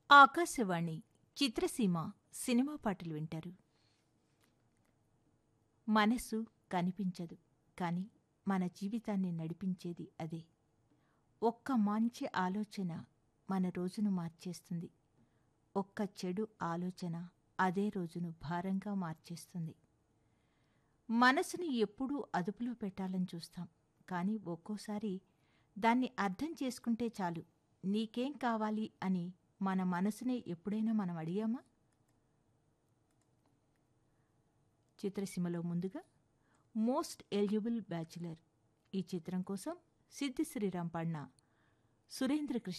ఆకాశవాణి చిత్రసీమ cinema పాటలు వింటారు మనసు కనిపించదు కానీ మన జీవితాన్ని నడిపించేది అదే ఒక్క మంచి ఆలోచన మన రోజును మార్చేస్తుంది ఒక్క చెడు ఆలోచన అదే రోజును భారంగా మార్చేస్తుంది మనసుని ఎప్పుడూ అదుపులో పెట్టాలని చూస్తాం కానీ ఒక్కోసారి దాన్ని అర్థం చేసుకుంటే చాలు నీకేం కావాలి అని మన మనసునే ఎప్పుడైనా మనం అడిగామా చిత్రసీమలో ముందుగా మోస్ట్ ఎలిజిబుల్ బ్యాచులర్ ఈ చిత్రం కోసం సిద్ధి శ్రీరామ్ పాడిన సురేంద్ర కృష్ణ